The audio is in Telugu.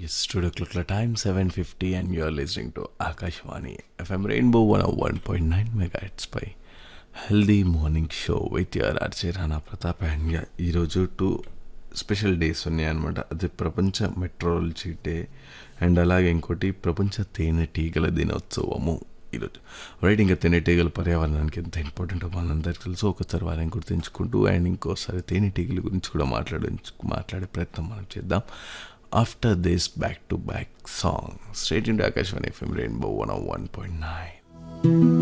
Yes, studio clock la time 7.50 and you're listening to Akashvani FM Rainbow 101.9 megahertz పై healthy morning show with your R J Rana Pratap and yeah ఈరోజు టూ స్పెషల్ డేస్ ఉన్నాయి అనమాట అది ప్రపంచ మెట్రాలజీ డే అండ్ అలాగే ఇంకోటి ప్రపంచ తేనెటీగల దినోత్సవము ఈరోజు రైట్ ఇంకా తేనెటీగల పర్యావరణానికి ఎంత ఇంపార్టెంట్ మనందరికీ తెలుసు ఒకసారి వారిని గుర్తుంచుకుంటూ అండ్ ఇంకోసారి తేనెటీగల గురించి కూడా మాట్లాడే మాట్లాడే ప్రయత్నం మనం చేద్దాం after this back to back song straight into Akashvani F M Rainbow one one point nine